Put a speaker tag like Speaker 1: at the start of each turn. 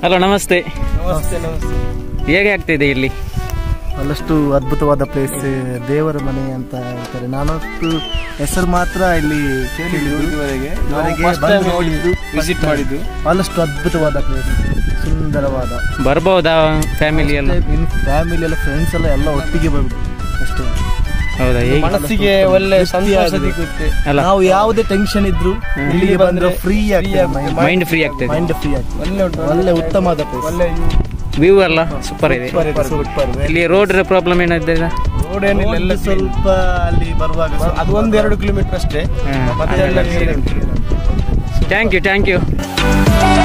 Speaker 1: Hello ನಮಸ್ತೆ
Speaker 2: ನಮಸ್ತೆ ನಮಸ್ತೆ
Speaker 1: ಹೇಗೆ ಆಗ್ತಿದೆ ಇಲ್ಲಿ
Speaker 2: ಬಹಳಷ್ಟು ಅದ್ಭುತವಾದ ಪ್ಲೇಸ್ ದೇವರ ಮನೆ ಅಂತ ಹೇಳ್ತಾರೆ ನಾನಷ್ಟು ಹೆಸರು ಮಾತ್ರ ಇಲ್ಲಿ ಕೇಳಿದ್ದು
Speaker 3: ಇದುವರೆಗೆ
Speaker 2: ಇದುವರೆಗೆ
Speaker 3: first
Speaker 2: ಬಂದು
Speaker 3: time
Speaker 2: ನೋಡಿದ್ದು
Speaker 3: ವಿಸಿಟ್ ಮಾಡಿದ್ದು
Speaker 2: ಬಹಳಷ್ಟು ಅದ್ಭುತವಾದ ಪ್ಲೇಸ್ ಸುಂದರವಾದ
Speaker 1: ಬರ್ಬೋದಾ ಫ್ಯಾಮಿಲಿ ಎಲ್ಲ
Speaker 2: ಫ್ಯಾಮಿಲಿ ಎಲ್ಲ ಫ್ರೆಂಡ್ಸ್ ಎಲ್ಲ ಎಲ್ಲ ಒಟ್ಟಿಗೆ ಬರ್ಬೋದು ಅಷ್ಟೇ
Speaker 1: ಹೌದಾ ಹೇಗೆ
Speaker 3: ಮನಸ್ಸಿಗೆ ಒಳ್ಳೆ ಸಂತೋಷ ಸಿಗುತ್ತೆ
Speaker 1: ಅಲ್ಲ
Speaker 2: ನಾವು ಯಾವುದೇ ಟೆನ್ಷನ್ ಇದ್ರು ಇಲ್ಲಿಗೆ ಬಂದ್ರೆ ಫ್ರೀ ಆಗ್ತದೆ
Speaker 1: ಮೈಂಡ್ ಫ್ರೀ ಆಗ್ತದೆ
Speaker 2: ಮೈಂಡ್ ಫ್ರೀ ಆಗ್ತದೆ
Speaker 3: ಒಳ್ಳೆ ಉಂಟು
Speaker 2: ಒಳ್ಳೆ ಉತ್ತಮವಾದ ಪ್ಲೇಸ್
Speaker 3: ಒಳ್ಳೆ
Speaker 1: ವ್ಯೂ ಎಲ್ಲ ಸೂಪರ್ ಇದೆ
Speaker 2: ಸೂಪರ್
Speaker 1: ಇಲ್ಲಿ ರೋಡ್ ಪ್ರಾಬ್ಲಮ್ ಏನಾದ್ರೆ
Speaker 3: ರೋಡ್ ಏನಿಲ್ಲ ಎಲ್ಲ
Speaker 2: ಸ್ವಲ್ಪ ಅಲ್ಲಿ ಬರುವಾಗ ಸ್ವಲ್ಪ
Speaker 3: ಅದು ಒಂದು ಎರಡು ಕಿಲೋಮೀಟರ್ ಅಷ್ಟೇ
Speaker 1: ಹ್ಮ್.
Speaker 3: ಮತ್ತೆ ಎಲ್ಲ ನೀರೇ ಉಂಟು
Speaker 1: thank you thank you
Speaker 4: Thank